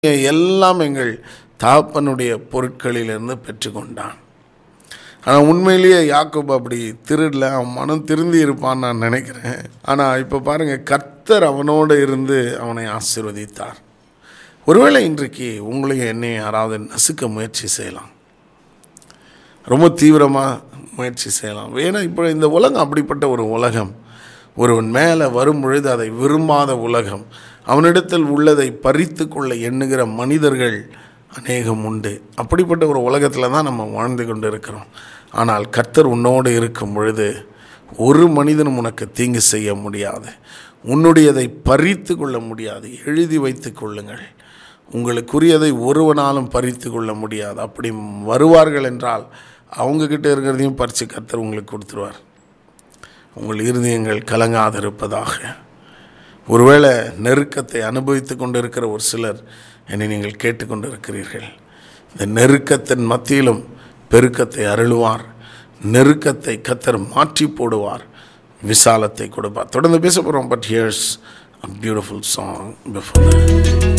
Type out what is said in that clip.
எல்லாம் எங்கள் தகப்பனுடைய பொருட்களிலிருந்து பெற்றுக்கொண்டான் ஆனால் உண்மையிலேயே யாக்கோப் அப்படி திருடல அவன் மனம் திருந்தி இருப்பான்னு நான் நினைக்கிறேன் ஆனால் இப்போ பாருங்கள் கர்த்தர் அவனோடு இருந்து அவனை ஆசீர்வதித்தார் ஒருவேளை இன்றைக்கு உங்களையும் என்னையும் யாராவது நசுக்க முயற்சி செய்யலாம் ரொம்ப தீவிரமாக முயற்சி செய்யலாம் ஏன்னா இப்போ இந்த உலகம் அப்படிப்பட்ட ஒரு உலகம் ஒருவன் மேலே வரும் பொழுது அதை விரும்பாத உலகம் அவனிடத்தில் உள்ளதை பறித்து கொள்ள எண்ணுகிற மனிதர்கள் அநேகம் உண்டு அப்படிப்பட்ட ஒரு உலகத்தில் தான் நம்ம வாழ்ந்து கொண்டு இருக்கிறோம் ஆனால் கர்த்தர் உன்னோடு இருக்கும் பொழுது ஒரு மனிதனும் உனக்கு தீங்கு செய்ய முடியாது உன்னுடையதை பறித்து கொள்ள முடியாது எழுதி வைத்து கொள்ளுங்கள் உங்களுக்குரியதை ஒருவனாலும் பறித்து கொள்ள முடியாது அப்படி வருவார்கள் என்றால் அவங்கக்கிட்ட இருக்கிறதையும் பறித்து கர்த்தர் உங்களுக்கு கொடுத்துருவார் உங்கள் இருதயங்கள் கலங்காதிருப்பதாக ஒருவேளை நெருக்கத்தை அனுபவித்து கொண்டு இருக்கிற ஒரு சிலர் என்னை நீங்கள் கேட்டுக்கொண்டு இருக்கிறீர்கள் இந்த நெருக்கத்தின் மத்தியிலும் பெருக்கத்தை அருளுவார் நெருக்கத்தை கத்தர் மாற்றி போடுவார் விசாலத்தை கொடுப்பார் தொடர்ந்து பேச போகிறோம் but here's a beautiful song before